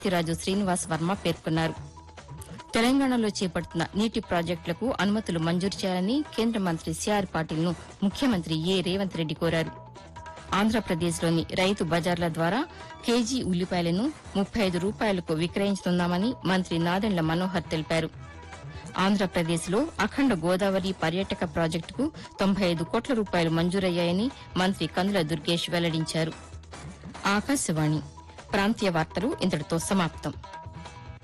రాజు శ్రీనివాస్ వర్మ పేర్కొన్నారు తెలంగాణలో చేపడుతున్న నీటి ప్రాజెక్టులకు అనుమతులు మంజూరు చేయాలని కేంద్ర మంత్రి సిఆర్ పాటిల్ ను ముఖ్యమంత్రి ఏ రేవంత్ రెడ్డి కోరారు ఆంధ్రప్రదేశ్లోని రైతు బజార్ల ద్వారా కేజీ ఉల్లిపాయలను ముప్పై ఐదు రూపాయలకు విక్రయిస్తున్నామని మంత్రి నాదెండ్ల మనోహర్ తెలిపారు ఆంధ్రప్రదేశ్లో అఖండ గోదావరి పర్యాటక ప్రాజెక్టుకు తొంభై ఐదు కోట్ల రూపాయలు మంజూరయ్యాయని మంత్రి కందుల దుర్గేష్ వెల్లడించారు ఆకాశవాణి ప్రాంతీయ వార్తలు ఇంతటితో సమాప్తం